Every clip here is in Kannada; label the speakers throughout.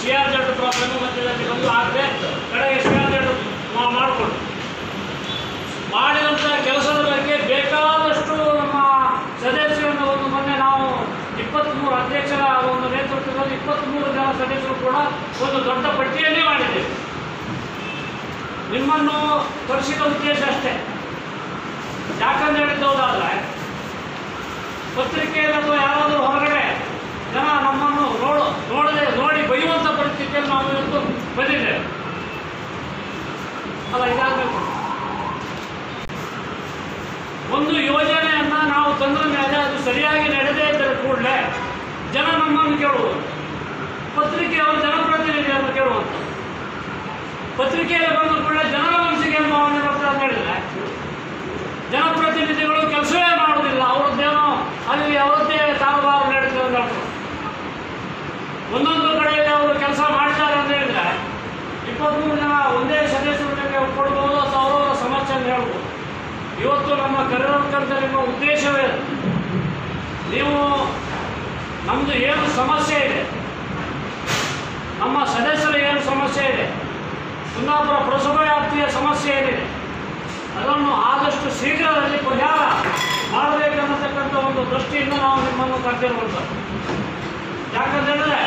Speaker 1: ಸಿ ಆರ್ ಜೆಡ್ ಪ್ರಾಬ್ಲಮ್ ಮಧ್ಯದಲ್ಲಿ ಬಂದು ಆಗದೆ ಕಡೆಗೆ ಸಿ ಆರ್ ಜೆಡ್ ಮಾಡಿಕೊಂಡು ಮಾಡಿದಂಥ ಕೆಲಸದ ಬಗ್ಗೆ ಬೇಕಾದಷ್ಟು ನಮ್ಮ ಸದಸ್ಯರನ್ನು ಒಂದು ಮೊನ್ನೆ ನಾವು ಇಪ್ಪತ್ತ್ಮೂರು ಅಧ್ಯಕ್ಷರ ಒಂದು ನೇತೃತ್ವದಲ್ಲಿ ಇಪ್ಪತ್ತ್ಮೂರು ಜನ ಸದಸ್ಯರು ಕೂಡ ಒಂದು ದೊಡ್ಡ ಪಟ್ಟಿಯನ್ನೇ ಮಾಡಿದ್ದೇವೆ ನಿಮ್ಮನ್ನು ತರಿಸಿದ ಉದ್ದೇಶ ಅಷ್ಟೇ ಯಾಕಂತ ಹೇಳಿದ್ದೋದಾದ್ರೆ ಪತ್ರಿಕೆಯಲ್ಲಿ ಅಥವಾ ಯಾರಾದರೂ ಹೊರಗಡೆ ಜನ ನಮ್ಮನ್ನು ನೋಡು ನೋಡದೆ ನೋಡಿ ಬೈಯುವಂಥ ಪರಿಸ್ಥಿತಿಯಲ್ಲಿ ನಾವು ಇವತ್ತು ಬಂದಿದ್ದೇವೆ ಅಲ್ಲ ಇದಾಗಬೇಕು ಒಂದು ಯೋಜನೆಯನ್ನು ನಾವು ತಂದ ಮೇಲೆ ಅದು ಸರಿಯಾಗಿ ನಡೆದೇ ಇದ್ದರೆ ಕೂಡಲೇ ಜನ ನಮ್ಮನ್ನು ಕೇಳುವುದು ಪತ್ರಿಕೆಯವರು ಜನಪ್ರತಿನಿಧಿಯನ್ನು ಕೇಳುವಂಥ ಪತ್ರಿಕೆಯಲ್ಲಿ ಬಂದ ಕೂಡಲೇ ಜನರ ಮನಸ್ಸಿಗೆ ಏನು ಭಾವನೆ ಬರ್ತದೆ ಅಂತ ಹೇಳಿದ್ರೆ ಜನಪ್ರತಿನಿಧಿಗಳು ಕೆಲಸವೇ ಮಾಡುವುದಿಲ್ಲ ಅವರದ್ದೇನೋ ಅಲ್ಲಿ ಅವರದ್ದೇ ಕಾರುಬಾರು ನಡೀತದೆ ಅಂತ ಹೇಳ್ತಾರೆ ಒಂದೊಂದು ಕಡೆಯಲ್ಲಿ ಅವರು ಕೆಲಸ ಮಾಡ್ತಾರೆ ಅಂತ ಹೇಳಿದ್ರೆ ಇಪ್ಪತ್ತ್ಮೂರು ಜನ ಒಂದೇ ಸದಸ್ಯರಿಗೆ ಕೊಡ್ಬೋದು ಅಥವಾ ಅವರವರ ಸಮಸ್ಯೆಯನ್ನು ಹೇಳ್ಬೋದು ಇವತ್ತು ನಮ್ಮ ಕರ್ನಾಟಕದಲ್ಲಿರುವ ಉದ್ದೇಶವೇ ಅದು. ನೀವು ನಮ್ಮದು ಏನು ಸಮಸ್ಯೆ ಇದೆ ನಮ್ಮ ಸದಸ್ಯರ ಏನು ಸಮಸ್ಯೆ ಇದೆ ಕುಂದಾಪುರ ಪ್ರಸವ ವ್ಯಾಪ್ತಿಯ ಸಮಸ್ಯೆ ಏನಿದೆ ಅದನ್ನು ಆದಷ್ಟು ಶೀಘ್ರದಲ್ಲಿ ಪರಿಹಾರ ಮಾಡಬೇಕನ್ನತಕ್ಕಂಥ ಒಂದು ದೃಷ್ಟಿಯಿಂದ ನಾವು ನಿಮ್ಮನ್ನು ಕರೆದಿರುವಂಥದ್ದು ಯಾಕಂತೇಳಿದ್ರೆ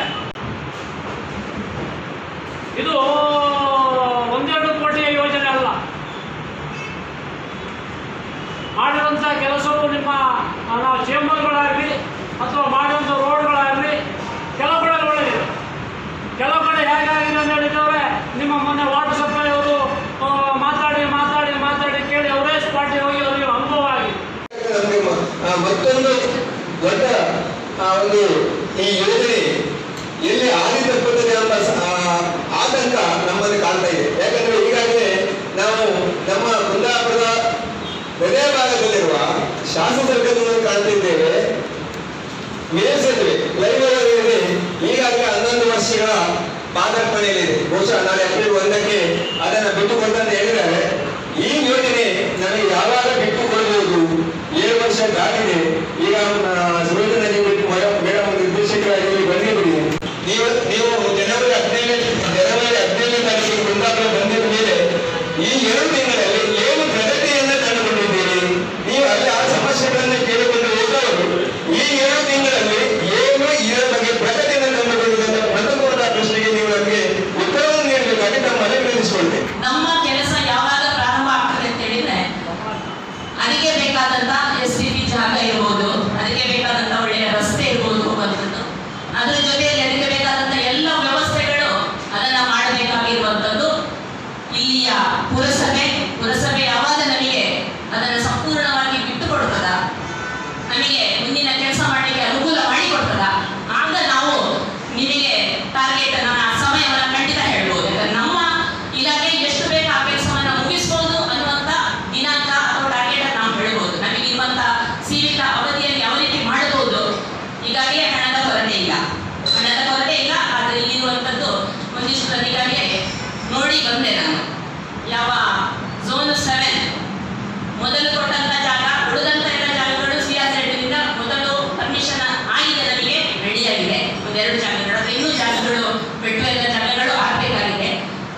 Speaker 1: ಇದು ಒಂದೆರಡು ಕೋಟಿಯ ಯೋಜನೆ ಅಲ್ಲ ಮಾಡಿರುವಂಥ ಕೆಲಸವು ನಿಮ್ಮ ಆ, ನಾವು ಚೇಂಬರ್ಗಳಾಗಲಿ ಅಥವಾ ಮಾಡಿರುವಂಥ ರೋಡ್ಗಳಾಗಲಿ ಕೆಲವು ಕಡೆ ಒಳ್ಳೆಯದಿದೆ ಕೆಲವು ಕಡೆ ಹೇಗಾಗಿದೆ ಅಂತ ಹೇಳಿದವ್ರೆ ನಿಮ್ಮ ಮೊನ್ನೆ ವಾಟರ್ ಸಪ್ಲೈ ಅವರು ಆ, ಮಾತಾಡಿ ಮಾತಾಡಿ ಮಾತಾಡಿ ಕೇಳಿ ಅವರೇ ಸ್ಪಾಟಿಗೆ ಹೋಗಿ ಅವರಿಗೆ ಅನುಭವ ಆಗಿದೆ
Speaker 2: ನಮಗೆ ಮ- ಆ, ಮತ್ತೊಂದು ದೊಡ್ಡ ಆ, ಒಂದು ಈ ಯೋಜನೆ ಎಲ್ಲಿ ಹಾದಿ ತಪ್ಪುತ್ತದೆ ಎಂಬ ಸ- ಆ, ಆತಂಕ ನಮ್ಮಲ್ಲಿ ಕಾಣ್ತಾ ಇದೆ ಯಾಕಂದ್ರೆ ಈಗಾಗಲೇ ನಾವು ನಮ್ಮ ಕುಂದಾಪುರದ ಹೃದಯ ಭಾಗದಲ್ಲಿರುವ ಶಾಸಕರ್ಗದಲ್ಲಿ ಕಾಣ್ತಿದ್ದೇವೆ ಮೇಲ್ಸೇತುವೆ ಫ್ಲೈಓವರ್ ಇದೆ ಈಗಾಗಲೇ ಹನ್ನೊಂದು ವರ್ಷಗಳ ಪಾದಾರ್ಪಣೆಯಲ್ಲಿದೆ ಬಹುಶಃ ನಾಳೆ ಏಪ್ರಿಲ್ ಒಂದಕ್ಕೆ ಅದನ್ನ ಬಿಟ್ಟುಕೊಟ್ಟಂತ ಹೇಳಿದ್ದಾರೆ ಈ ಯೋಜನೆ ನಮಗೆ ಯಾವಾಗ ಬಿಟ್ಟುಕೊಡಬಹುದು ಏಳು ವರ್ಷ ದಾಟಿದೆ ಈಗ ಸುರೇಂದ್ರ ಮೇಡಮ್ ಮೇಡಮ್ ನಿರ್ದೇಶಕರಾಗಿ ಇಲ್ಲಿ ಬಂದಿದ್ದೀರಿ ನೀವು ನೀವು ಜನವರಿ ಹದಿನೈದು ಜನವರಿ ಹದಿನೈದನೇ ತಾರೀಕಿಗೆ ಕುಂದಾಪುರ ಬಂದಿದ ಮೇಲೆ ಈ ಎರಡು ತಿಂಗಳಲ್ಲಿ ಏನು ಪ್ರಗತಿಯನ್ನ ಕಂಡುಕೊಂಡಿದ್ದೀರಿ ನೀವು ಅಲ್ಲಿ ಆ ಸಮಸ್ಯೆಗಳನ್ನು ಕೇಳಿಕೊಂಡು ಹೋದವರು ಈ ಏಳು ತಿಂಗಳಲ್ಲಿ ಏನು ಇದರ ಬಗ್ಗೆ ಪ್ರಗತಿಯನ್ನು ಕಂಡುಕೊಂಡಿದ್ದ ಪ್ರಥಮವಾದ ಪ್ರಶ್ನೆಗೆ ನೀವು ನಮಗೆ ಉತ್ತರವನ್ನು ನೀಡಬೇಕಾಗಿ ನಮ್ಮ ಮನೆ ವಿನಿಸಿಕೊಳ್ತೇನೆ
Speaker 3: ನಮ್ಮ ಕೆಲಸ ಯಾವಾಗ ಪ್ರಾರಂಭ ಆಗ್ತದೆ ಅಂತ ಹೇಳಿದ್ರೆ ಅದಕ್ಕೆ ಬೇಕಾದಂತ ಎಸ್ ಟಿ ಪಿ ಜಾಗ ಇರ್ಬೋದು ಅದಕ್ಕೆ ಬೇಕಾದಂತ ಒಳ್ಳೆಯ ರಸ್ತೆ ಇರ್ಬೋದು ಹೋಗುವಂಥದ್ದು ಅದರ ಜೊತೆಯಲ್ಲಿ ಅದಕ್ಕೆ ಬೇಕಾದಂತ ಎಲ್ಲ ವ್ಯವಸ್ಥೆಗಳು ಅದನ್ನ ಮಾಡಬೇಕಾಗಿರುವಂಥದ್ದು ಇಲ್ಲಿಯ ಪುರಸಭೆ ಪುರಸಭೆ ಯಾವಾಗ ನಮಗೆ ಅದನ್ನು ಸಂಪೂರ್ಣವಾಗಿ ಬಿಟ್ಟು ಕೊಡ್ತದ ನಮಗೆ ಮುಂದಿನ ಕೆಲಸ ಮಾಡಲಿಕ್ಕೆ ಅನುಕೂಲ ಮಾಡಿಕೊಡ್ತದ ಆಗ ನಾವು ನಿಮಗೆ ಟಾರ್ಗೆಟ್ ನನ್ನ ಸಮಯವನ್ನು ಖಂಡಿತ ಹೇಳ್ಬೋದು ಯಾಕಂದ್ರೆ ನಮ್ಮ ಇಲಾಖೆ ಎಷ್ಟು ಬೇಕು ಆ ಕೆಲಸವನ್ನು ಮುಗಿಸ್ಬೋದು ಅನ್ನುವಂಥ ದಿನಾಂಕ ಅಥವಾ ಟಾರ್ಗೆಟ್ ನಾವು ಹೇಳ್ಬೋದು ನಮಗೆ ಇರುವಂಥ ಸೀಮಿತ ಅವಧಿಯಲ್ಲಿ ಯಾವ ರೀತಿ ಮಾಡಬಹುದು ಈಗಾಗಲೇ ಹಣದ ಕೊರತೆ ಇಲ್ಲ ಹಣದ ಕೊರತೆ ಇಲ್ಲ ಆದರೆ ಇಲ್ಲಿರುವಂಥದ್ದು ಒಂದಿಷ್ಟು ಅಧಿಕಾರಿಗೆ ನೋಡಿ ಬಂದೆ ನಾನು ಯಾವ ಝೋನ್ ಸೆವೆನ್ ಮೊದಲು ಕೊಟ್ಟಂತ ಜಾಗ ಉಳಿದಂತ ಎಲ್ಲ ಜಾಗಗಳು ಸಿ ಆರ್ ನಿಂದ ಮೊದಲು ಪರ್ಮಿಷನ್ ಆಗಿದೆ ನಮಗೆ ರೆಡಿ ಆಗಿದೆ ಒಂದೆರಡು ಜಾಗಗಳು ಆದರೆ ಇನ್ನೂ ಜಾಗಗಳು ಬಿಟ್ಟು ಎಲ್ಲ ಜಾಗಗಳು ಆಗಬೇಕಾಗಿದೆ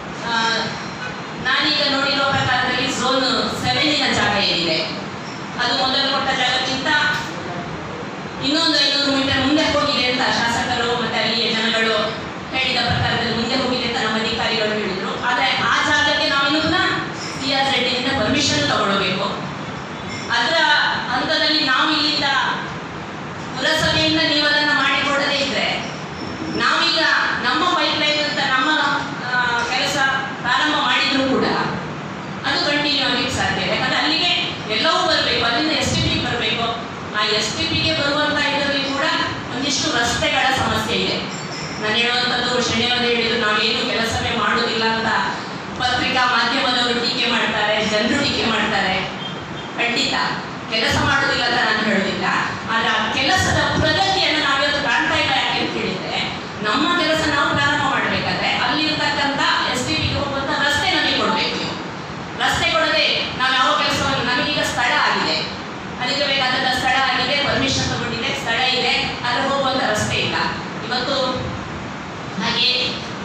Speaker 3: ನಾನೀಗ ನೋಡಿರೋ ಪ್ರಕಾರದಲ್ಲಿ ಝೋನ್ ಸೆವೆನಿನ ಜಾಗ ಏನಿದೆ ಅದು ಮೊದಲು ಕೊಟ್ಟ ಜಾಗಕ್ಕಿಂತ ಇನ್ನೊಂದು ಐನೂರು ಮೀಟರ್ ಮುಂದೆ ಹೋಗಿದೆ ಅಂತ ಶಾಸಕರು ಮತ್ತೆ ಅಲ್ಲಿಯ ಜನಗಳು ಹೇಳಿದ ಪ್ರಕಾರದಲ್ಲಿ ಮುಂದೆ ಹೋಗಿದೆ ಅಂತ ನಮ್ಮ ಅಧಿಕಾರಿಗಳು ಹೇಳಿದ್ರು ಆದರೆ ಆ ಜಾಗಕ್ಕೆ ನಾವು ಇನ್ನು ಪುನಃ ಸಿ ಆರ್ ನಿಂದ ಪರ್ಮಿಷನ್ ತಗೊಳ್ಬೇಕು ಅದರ ಹಂತದಲ್ಲಿ ನಾವು ಇಲ್ಲಿಂದ ಪುರಸಭೆಯಿಂದ ನೀವು ಅದನ್ನು ಮಾಡಿಕೊಡದೇ ಇದ್ರೆ ನಾವೀಗ ನಮ್ಮ ಪೈಪ್ಲೈನ್ ಅಂತ ನಮ್ಮ ಆ, ಕೆಲಸ ಪ್ರಾರಂಭ ಮಾಡಿದ್ರು ಕೂಡ ಅದು ಕಂಟಿನ್ಯೂ ಆಗಲಿಕ್ಕೆ ಸಾಧ್ಯ ಇಲ್ಲ ಯಾಕಂದ್ರೆ ಅಲ್ಲಿಗೆ ಎಲ್ಲವೂ ಬರಬೇಕು ಅಲ್ಲಿಂದ ಎಸ್ ಟಿ ಪಿಗೆ ಬರಬೇಕು ಆ ಎಸ್ ಟಿ ಪಿಗೆ ಬರುವಂತ ಇದರಲ್ಲಿ ಕೂಡ ಒಂದಿಷ್ಟು ರಸ್ತೆಗಳ ಸಮಸ್ಯೆ ಇದೆ ನಾನು ಹೇಳುವಂಥದ್ದು ಶನಿವಾರ ಹೇಳಿದ್ರು ನಾವೇನು ಕೆಲಸವೇ ಮಾಡುವುದಿಲ್ಲ ಅಂತ ಪತ್ರಿಕಾ ಮಾಧ್ಯಮದವರು ಟೀಕೆ ಮಾಡ್ತಾರೆ ಜನರು ಟೀಕೆ ಮಾಡ್ತಾರೆ ಖಂಡಿತ ಕೆಲಸ ಮಾಡುವುದಿಲ್ಲ ಅಂತ ನಾನು ಹೇಳುವುದಿಲ್ಲ ಆದರೆ ಆ ಕೆಲಸದ ಪ್ರಗತಿಯನ್ನು ನಾವಿವತ್ತು ಕಾಣ್ತಾ ಇಲ್ಲ ಯಾಕೆ ಅಂತ ಹೇಳಿದ್ರೆ ನಮ್ಮ ಕೆಲಸ ನಾವು ಪ್ರಾರಂಭ ಮಾಡಬೇಕಾದ್ರೆ ಅಲ್ಲಿರ್ತಕ್ಕಂಥ ಎಸ್ ಟಿ ಪಿಗೆ ಹೋಗುವಂಥ ರಸ್ತೆ ನಮಗೆ ಕೊಡಬೇಕು ನೀವು ರಸ್ತೆ ಕೊಡದೆ ನಾವು ಯಾವ ಕೆಲಸವನ್ನು ನಮಗೀಗ ಸ್ಥಳ ಆಗಿದೆ ಅದಕ್ಕೆ ಬೇಕಾದಂಥ ಸ್ಥಳ ಆಗಿದೆ ಪರ್ಮಿಷನ್ ತಗೊಂಡಿದೆ ಸ್ಥಳ ಇದೆ ಅಲ್ಲಿ ಹೋಗುವಂಥ ರಸ್ತೆ ಇಲ್ಲ ಇವತ್ತು ಹಾಗೆ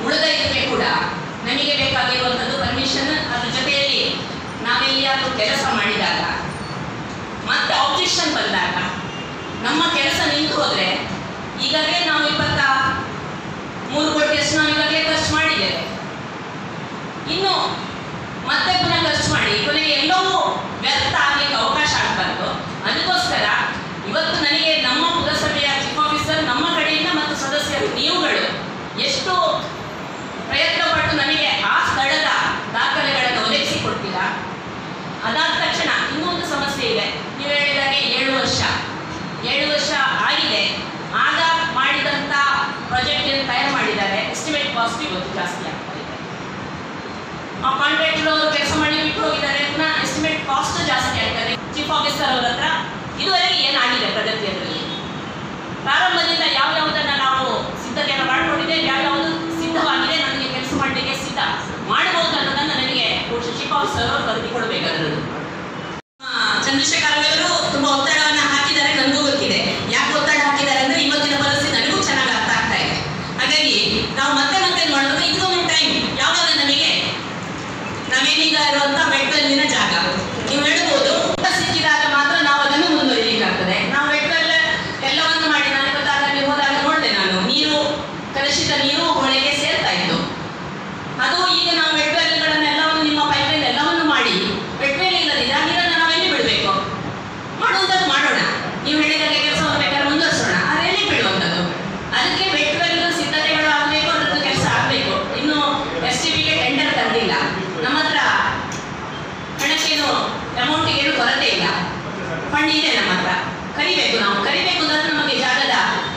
Speaker 3: ನಮಗೆ ಬೇಕಾಗಿರುವಂಥದ್ದು ಪರ್ಮಿಷನ್ ಅದ್ರ ಜೊತೆಯಲ್ಲಿ ನಾವೆಲ್ಲಿಯಾದ್ರೂ ಕೆಲಸ ಮಾಡಿದಾಗ ಮತ್ತೆ ಆಬ್ಜೆಕ್ಷನ್ ಬಂದಾಗ ನಮ್ಮ ಕೆಲಸ ನಿಂತು ಹೋದ್ರೆ ಈಗಾಗಲೇ ನಾವು ಇಪ್ಪತ್ತ ಮೂರು ಕೋಟಿಯಷ್ಟು ನಾವು ಈಗಾಗಲೇ ಖರ್ಚು ಮಾಡಿದ್ದೇವೆ ಇನ್ನು ಮತ್ತೆ ಪುನಃ ಖರ್ಚು ಮಾಡಿ ಕೊನೆಗೆ ಎಲ್ಲವೂ ವ್ಯರ್ಥ ಆಗ್ಲಿಕ್ಕೆ ಅವಕಾಶ ಆಗಬಾರ್ದು ಅದಕ್ಕೋಸ್ಕರ ಇವತ್ತು ನನಗೆ ನಮ್ಮ ಪುರಸಭೆಯ ಚೀಫ್ ಆಫೀಸರ್ ನಮ್ಮ ಕಡೆಯಿಂದ ಮತ್ತು ಸದಸ್ಯರು ನೀವುಗಳು ಎಷ್ಟು ಪ್ರಯತ್ನ ಪಟ್ಟು ನನಗೆ ಆ ಸ್ಥಳದ ದಾಖಲೆಗಳನ್ನು ಒದಗಿಸಿ ಕೊಡ್ತೀರಾ ಅದಾದ ತಕ್ಷಣ ಇನ್ನೊಂದು ಸಮಸ್ಯೆ ಇದೆ ನೀವು ಹೇಳಿದಾಗೆ ಏಳು ವರ್ಷ ಏಳು ವರ್ಷ ಆಗಿದೆ ಆಗ ಮಾಡಿದಂಥ ಪ್ರಾಜೆಕ್ಟ್ ಏನು ತಯಾರು ಮಾಡಿದ್ದಾರೆ ಎಸ್ಟಿಮೇಟ್ ಕಾಸ್ಟ್ ಇವತ್ತು ಜಾಸ್ತಿ ಆಗ್ತಾ ಇದೆ ಆ ಕಾಂಟ್ರಾಕ್ಟರ್ ಅವರು ಕೆಲಸ ಮಾಡಿ ಬಿಟ್ಟು ಹೋಗಿದ್ದಾರೆ ಪುನಃ ಎಸ್ಟಿಮೇಟ್ ಕಾಸ್ಟ್ ಜಾಸ್ತಿ ಆಗ್ತದೆ ಚೀಫ್ ಆಫೀಸರ್ ಅವ್ರ ಹತ್ರ ಇದುವರೆಗೆ ಏನಾಗಿದೆ ಪ್ರಗತಿ ಅದರಲ್ಲಿ ಪ್ರಾರಂಭದಿಂದ ಯಾವ ಯಾವುದನ್ನ ನಾವು ಸಿದ್ಧತೆಯನ್ನು ಮಾಡಿಕೊಂಡಿದ್ದೇವೆ ಯಾವ ಯಾವುದು ಸಿದ್ಧವಾಗಿದೆ ನನಗೆ ಕೆಲಸ ಮಾಡಲಿಕ್ಕೆ ಸಿದ್ಧ ಮಾಡಬಹುದು ಅನ್ನೋದನ್ನ ನನಗೆ ಚೀಫ್ ಆಫೀಸರ್ ಅವರು ವರದಿ ಕೊಡಬೇಕಾಗಿರೋದು ಚಂದ್ರಶೇಖರ್ ಅವರು ತುಂಬಾ ಒತ್ತಡವನ್ನ ಹಾಕಿದ್ದಾರೆ ನನಗೂ ಗೊತ್ತಿದೆ ಯಾಕೆ ಒತ್ತಡ ಹಾಕಿದ್ದಾರೆ ಅಂದ್ರೆ ಇವತ್ತಿನ ಪರಿಸ್ಥಿತಿ ನನಗೂ ಚೆನ್ನಾಗಿ ಅರ್ಥ ಆಗ್ತಾ ಇದೆ ಹಾಗಾಗಿ ನಾವು ಮತ್ತೆ ಮತ್ತೆ ಏನ್ ಮಾಡೋದು ಇದು ಒಂದು ಟೈಮ್ ಯಾವಾಗ ನಮಗೆ ನಾವೇನೀಗ ಇರುವಂತ ಮೆಟ್ರಲ್ಲಿನ ಜಾಗ ನೀವು ಹೇಳ್ಬೋದು ಊಟ ಸಿಕ್ಕಿದಾಗ ಮಾತ್ರ ನಾವು ಅದನ್ನು ಮುಂದುವರಿಲಿಕ್ಕಾಗ್ತದೆ ನಾವು ಮೆಟ್ರಲ್ ಎಲ್ಲವನ್ನು ಮಾಡಿ ನಾನು ಇವತ್ತಾಗ ಅಲ್ಲಿ ಹೋದಾಗ ನೋಡಿದೆ ನಾನು ನೀರು ಕಲುಷಿತ ನೀರು ಹೊಳೆಗೆ ಸೇರ್ತಾ ಇತ್ತು ಅದು ಈಗ ನಾವು ಮೆಟ್ರಲ್ಗಳನ್ನೆಲ್ಲವನ್ನು ನಿಮ್ಮ ಪೈಪ್ಲೈನ್ ಎಲ್ಲವನ್ನು ಮಾಡಿ ಮೆಟ್ರಲ್ ಇಲ್ಲದಿದ್ದರೆ ಆ ನೀರನ್ನು ನಾವೆಲ್ಲಿ ಬಿಡಬೇಕು ಮಾಡುವಂಥದ್ದು ಮಾಡೋಣ ನೀವು ಹೇಳಿದಾಗೆ ಕೆಲಸವನ್ನು ಬೇಕಾದ್ರೆ ಮುಂದುವರಿಸೋಣ ಆದರೆ ಎಲ್ಲಿ ಬಿಡುವಂಥದ್ದು ಅದಕ್ಕೆ ಮೆಟ್ರಲ್ ಸಿದ್ಧತೆಗಳು ಆಗಬೇಕು ಅದರದ್ದು ಕೆಲಸ ಆಗಬೇಕು ಇನ್ನು ಎಸ್ ಟಿ ಪಿಗೆ ಟೆಂಡರ್ ತಂದಿಲ್ಲ ನಮ್ಮ ಹತ್ರ ಹಣಕ್ಕೇನು ಅಮೌಂಟಿಗೆ ಏನು ಕೊರತೆ ಇಲ್ಲ ಫಂಡ್ ಇದೆ ನಮ್ಮ ಹತ್ರ ಕರಿಬೇಕು ನಾವು ಕರಿಬೇಕು ಅಂದ್ರೆ ನಮಗೆ ಜಾಗದ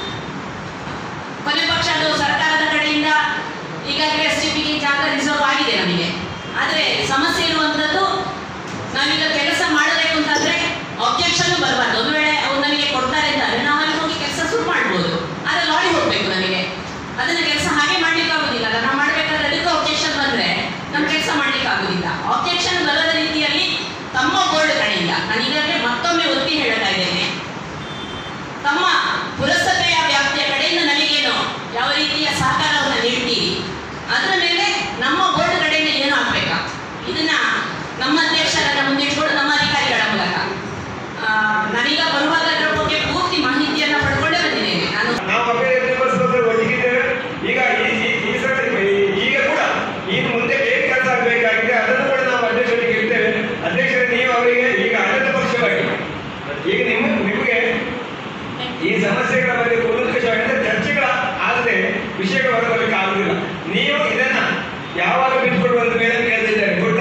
Speaker 3: ಕೊನೆ ಪಕ್ಷ ಅದು ಸರ್ಕಾರದ ಕಡೆಯಿಂದ ಈಗಾಗಲೇ ಎಸ್ ಟಿ ಪಿಗೆ ಜಾಗ ರಿಸರ್ವ್ ಆಗಿದೆ ನಮಗೆ ಆದರೆ ಸಮಸ್ಯೆ ಇರುವಂಥದ್ದು ನಾವೀಗ ಕೆಲಸ ಮಾಡಬೇಕು ಅಂತಂದ್ರೆ ಆಬ್ಜೆಕ್ಷನ್ ಬರಬಾರ್ದು ಒಂದು ವೇಳೆ ಅವ್ರು ನಮಗೆ ಕೊಡ್ತಾರೆ ಅಂತಂದ್ರೆ ನಾವು ಅಲ್ಲಿ ಹೋಗಿ ಕೆಲಸ ಶುರು ಮಾಡ್ಬೋದು ಆದರೆ ಲಾರಿ ಹೋಗ್ಬೇಕು ನಮಗೆ ಅದನ್ನ ಕೆಲಸ ಹಾಗೆ ಮಾಡ್ಲಿಕ್ಕೆ ಆಗುದಿಲ್ಲ ನಾವು ಮಾಡ್ಬೇಕಾದ್ರೆ ಅದಕ್ಕೆ ಆಬ್ಜೆಕ್ಷನ್ ಬಂದ್ರೆ ನಮ್ಮ ಕೆಲಸ ಮಾಡ್ಲಿಕ್ಕೆ ಆಗುದಿಲ್ಲ ಆಬ್ಜೆಕ್ಷನ್ ಬರದ ರೀತಿಯಲ್ಲಿ ತಮ್ಮ ಬೋರ್ಡ್ ಕಡೆಯಿಂದ ನಾನು ಈಗಾಗಲೇ ಮತ್ತೊಮ್ಮೆ ಒತ್ತಿ ಹೇಳ್ತಾ ಇದ್ದೇನೆ ತಮ್ಮ ಪುರಸಭೆಯ ವ್ಯಾಪ್ತಿಯ ಕಡೆಯಿಂದ ನಮಗೇನು ಯಾವ ರೀತಿಯ ಸಹಕಾರವನ್ನು ನೀಡ್ತೀರಿ ಅದರ ಮೇಲೆ ನಮ್ಮ ಬೋರ್ಡ್ ಕಡೆಯಿಂದ ಏನು ಆಗ್ಬೇಕಾ ಇದನ್ನ ನಮ್ಮ ಅಧ್ಯಕ್ಷರನ್ನ ಮುಂದಿಟ್ಕೊಂಡು ನಮ್ಮ ಅಧಿಕಾರಿಗಳ ಮೂಲಕ ಆ, ನಾನೀಗ ಬರುವಾಗ ಅದರ ಬಗ್ಗೆ ಪೂರ್ತಿ ಮಾಹಿತಿಯನ್ನ ಪಡ್ಕೊಂಡೇ ಬಂದಿದ್ದೇನೆ ನಾನು
Speaker 4: ನಾವು ಅಭಿವೃದ್ಧಿ ಪಡಿಸೋದ್ರೆ ಒದಗಿದ್ದೇವೆ ಈಗ ಈ ಈ- ಈ ಸಲ ಈ- ಈಗ ಕೂಡ ಇನ್ನು ಮುಂದೆ ಹೇಗೆ ಕೆಲಸ ಆಗಬೇಕಾಗಿದೆ ಅದನ್ನು ಕೂಡ ನಾವು ಅಧ್ಯಕ್ಷರಿಗೆ ಇರ್ತೇವೆ ಅಧ್ಯಕ್ಷರೇ ನೀವು ಅವರಿಗೆ ಈಗ ಆಡಳಿತ ಪಕ್ಷವಾಗಿ ಈಗ ನಿಮ್ಮ ನಿಮಗೆ ಈ ಸಮಸ್ಯೆಗಳ ಬಗ್ಗೆ ಕೂಲಂಕಷವಾಗಿ ಚರ್ಚೆಗಳ ಆಗದೆ ವಿಷಯಗಳು ಹೊರಬರಲಿಕ್ಕೆ ಆಗುದಿಲ್ಲ ನೀವು ಇದನ್ನ ಯಾವಾಗ ಬಿಟ್ಕೊಂಡು ಬಂದ ಮೇಲೆ ಕೇಳ್ತಿದ್ದಾರೆ ಗುಡ್ಡ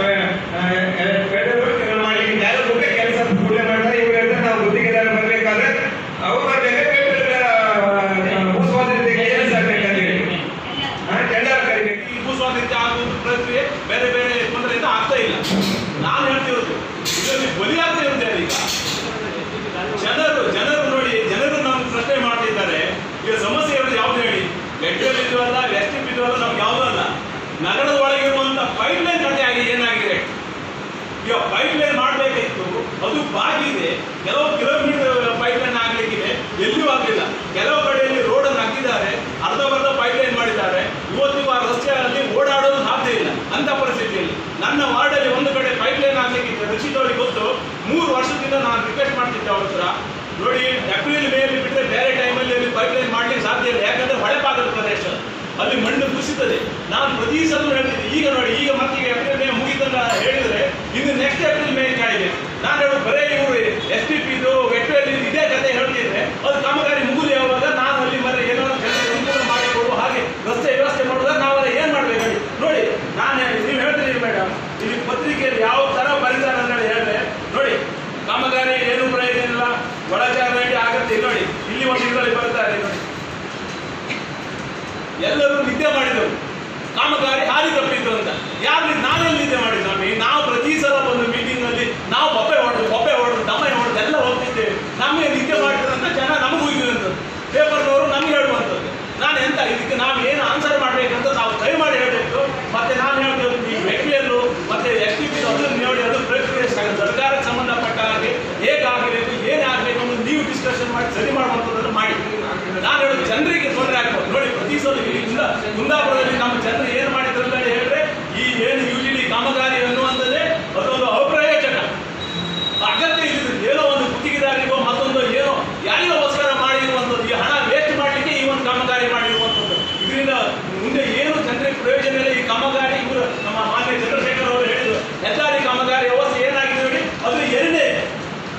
Speaker 4: ಮಾಡಲಿಕ್ಕೆ ಯಾರು ಕೂಡ ಕೆಲಸ ಕೂಡಲೇ ಮಾಡ್ತಾರೆ ಇವರು ಹೇಳ್ತಾರೆ ನಾವು ಗುತ್ತಿಗೆದಾರ ಬರಬೇಕಾದ್ರೆ ಅವ್ರು ಬರಬೇಕು ಭೂಸ್ವಾಧೀನತೆ ಕೆಲಸ ಆಗ್ಬೇಕಂತ ಹೇಳಿ ಟೆಂಡರ್ ಕರಿಬೇಕು
Speaker 5: ಈ ಭೂಸ್ವಾಧೀನತೆ ಆಗುವ ಪ್ರಕ್ರಿಯೆ ಬೇರೆ ಬೇರೆ ತೊಂದರೆಯಿಂದ ಆಗ್ತಾ ಇಲ್ಲ ನಾನು ಹೇಳ್ತಿರೋದು ಇದರಲ್ಲಿ ಬಲಿಯಾಗ್ತಾ ಇರುತ್ತೆ ಈಗ ಜನರು ಜನರು ನೋಡಿ ಜನರು ನಮ್ಗೆ ಪ್ರಶ್ನೆ ಮಾಡ್ತಿದ್ದಾರೆ ಈಗ ಸಮಸ್ಯೆ ಇರೋದು ಯಾವ್ದು ಹೇಳಿ ಮೆಟ್ರೋಲ್ ಇದ್ವಲ್ಲ ಎಸ್ಟಿಪ್ ಇದ್ವಲ್ಲ ನಮ್ಗೆ ಯಾವುದೂ ಅಲ್ಲ ನಗರದ ಒಳಗಿರುವಂತ ಪೈಪ್ ಲೈನ್ ಕಟ್ಟೆ ಆಗಿ ಏನಾಗಿದೆ ಈಗ ಪೈಪ್ ಲೈನ್ ಮಾಡಬೇಕಿತ್ತು ಅದು ಬಾಗಿದೆ ಕೆಲವು ಕಿಲೋಮೀಟರ್ ಪೈಪ್ ಲೈನ್ ಆಗ್ಲಿಕ್ಕಿದೆ ಎಲ್ಲಿಯೂ ಆಗಲಿಲ್ಲ ಕೆಲವು ಕಡೆಯಲ್ಲಿ ರೋಡ್ ಅನ್ನು ಹಾಕಿದ್ದಾರೆ ಅರ್ಧ ಬರ್ಧ ಪೈಪ್ ಲೈನ್ ಮಾಡಿದ್ದಾರೆ ಇವತ್ತಿಗೂ ಆ ರಸ್ತೆಯಲ್ಲಿ ಓಡಾಡೋದು ಸಾಧ್ಯ ಇಲ್ಲ ಅಂತ ಪರಿಸ್ಥಿತಿಯಲ್ಲಿ ನನ್ನ ವಾರ್ಡಲ್ಲಿ ಒಂದು ಕಡೆ ಪೈಪ್ ಲೈನ್ ಆಗ್ಲಿಕ್ಕಿದೆ ರಕ್ಷಿತ್ ಅವರಿಗೆ ಗೊತ್ತು ಮೂರು ವರ್ಷದಿಂದ ನಾನು ರಿಕ್ವೆಸ್ಟ್ ಮಾಡ್ತಿದ್ದೆ ಅವ್ರ ಹತ್ರ ನೋಡಿ ಏಪ್ರಿಲ್ ಮೇಯಲ್ಲಿ ಬಿಟ್ಟರೆ ಬೇರೆ ಟೈಮಲ್ಲಿ ಅಲ್ಲಿ ಪೈಪ್ ಲೈನ್ ಮಾಡ್ಲಿಕ್ಕೆ ಸಾಧ್ಯ ಇಲ್ಲ ಯಾಕಂದ್ರೆ ಹೊಳೆಪಾಗದ ಪ್ರದೇಶ ಅಲ್ಲಿ ಮಣ್ಣು ಕುಸಿತದೆ ನಾನು ಪ್ರತಿ ಸಲ ಹೇಳ್ತಿದ್ದೆ ಈಗ ನೋಡಿ ಈಗ ಮತ್ತೆ ಈಗ ಏಪ್ರಿಲ್ ಮೇ ಮುಗಿತಲ್ಲ ಹೇಳಿದ್ರೆ ಇನ್ನು ನೆಕ್ಸ್ಟ್ ಏಪ್ರಿಲ್ ಮೇ ಕಾಯ್ಬೇಕು ನಾನು ಹೇಳೋದು ಬರೇ ಇವರು ಎಸ್ ಪಿ ಪಿದು ವೆಟ್ವೆಲ್ ಇದೇ ಕತೆ ಹೇಳ್ತಿದ್ರೆ ಅದು ಕಾಮಗಾರಿ ಮುಗಿದು ಯಾವಾಗ ನಾನು ಅಲ್ಲಿ ಮರ ಏನಾದ್ರು ಕೆಲಸ ಅನುಕೂಲ ಮಾಡಿಕೊಡುವ ಹಾಗೆ ರಸ್ತೆ ವ್ಯವಸ್ಥೆ ಮಾಡೋದಾಗ ನಾವೆಲ್ಲ ಏನು ಮಾಡ್ಬೇಕು ಹೇಳಿ ನೋಡಿ ನಾನು ನೀವು ಹೇಳ್ತೀರಿ ಮೇಡಮ್ ಇಲ್ಲಿ ಪತ್ರಿಕೆಯಲ್ಲಿ ಯಾವ ಥರ ಬರೀತಾರೆ ಅಂತ ಹೇಳಿ ಹೇಳಿದ್ರೆ ನೋಡಿ ಕಾಮಗಾರಿ ಏನು ಪ್ರಯೋಜನ ಇಲ್ಲ ಒಳಚಾರಣೆ ಆಗತ್ತೆ ನೋಡಿ ಇಲ್ಲಿ ಒಂದು ಇದರಲ್ಲಿ ಬರ್ತಾರೆ ನೋಡಿ ಎಲ್ಲರೂ ನಿದ್ದೆ ಮಾಡಿದವು ಕಾಮಗಾರಿ ಹಾರಿ ತಪ್ಪಿತ್ತು ಅಂತ ಯಾರು ನಾವೆಲ್ಲಿ ನಿದ್ದೆ ಮಾಡಿದ್ವಿ ಸ್ವಾಮಿ ನಾವು ಪ್ರತಿ ಸಲ ಒಂದು ಮೀಟಿಂಗ್ ಅಲ್ಲಿ ನಾವು ಬೊಬ್ಬೆ ಹೊಡೆದು ಬೊಬ್ಬೆ ಹೊಡೆದು ದಮೆ ಹೊಡೆದು ಎಲ್ಲ ಹೋಗ್ತಿದ್ದೇವೆ ನಮಗೆ ನಿದ್ದೆ ಮಾಡಿದ್ರಂತ ಜನ ನಮಗೂ ಹೋಗಿರುವಂಥದ್ದು ಪೇಪರ್ನವರು ನಮ್ಗೆ ಹೇಳುವಂಥದ್ದು ನಾನು ಎಂತ ಇದಕ್ಕೆ ನಾವು ಏನು ಆನ್ಸರ್ ಮಾಡಬೇಕಂತ ನಾವು ದಯಮಾಡಿ ಹೇಳಬೇಕು ಮತ್ತೆ ನಾನು ಹೇಳ್ತೇವೆ ಈ ವ್ಯಕ್ತಿಯಲ್ಲೂ ಮತ್ತೆ ಎಸ್ ಟಿ ಪಿ ಅದನ್ನು ನೋಡಿ ಅದು ಪ್ರಕ್ರಿಯೆ ಸ- ಸರ್ಕಾರಕ್ಕೆ ಸಂಬಂಧಪಟ್ಟ ಹಾಗೆ ಹೇಗಾಗಬೇಕು ಏನಾಗಬೇಕು ಅನ್ನೋದು ನೀವು ಡಿಸ್ಕಷನ್ ಮಾಡಿ ಸರಿ ಮಾಡುವಂಥದ್ದನ್ನು ಮಾಡಿ ನಾನು ಹೇಳೋದು ಜನರಿಗೆ ತೊಂದರೆ ಆಗ್ಬೋದು ನೋಡಿ ಪ್ರತಿ ಸಲ ಇಲ್ಲಿ ಕುಂದ ಕುಂದಾಪುರದಲ್ಲಿ ನಮ್ಮ ಜನರು ಏನು ಮಾಡಿ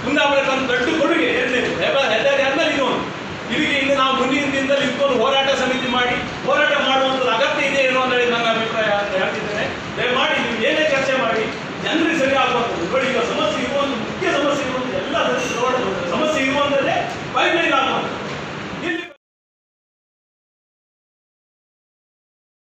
Speaker 5: ಕುಂದಾಪುರಕ್ಕೆ ಒಂದು ದೊಡ್ಡ ಕೊಡುಗೆ ಎರಡನೇದು ಹೆಬ್ಬ- ಹೆದ್ದಾರಿ ಆದ್ಮೇಲೆ ಇದು ಒಂದು ಇದಕ್ಕೆ ಇನ್ನು ನಾವು ಮುಂದಿನ ದಿನದಲ್ಲಿ ಇದಕ್ಕೊಂದು ಹೋರಾಟ ಸಮಿತಿ ಮಾಡಿ ಹೋರಾಟ ಮಾಡುವಂತ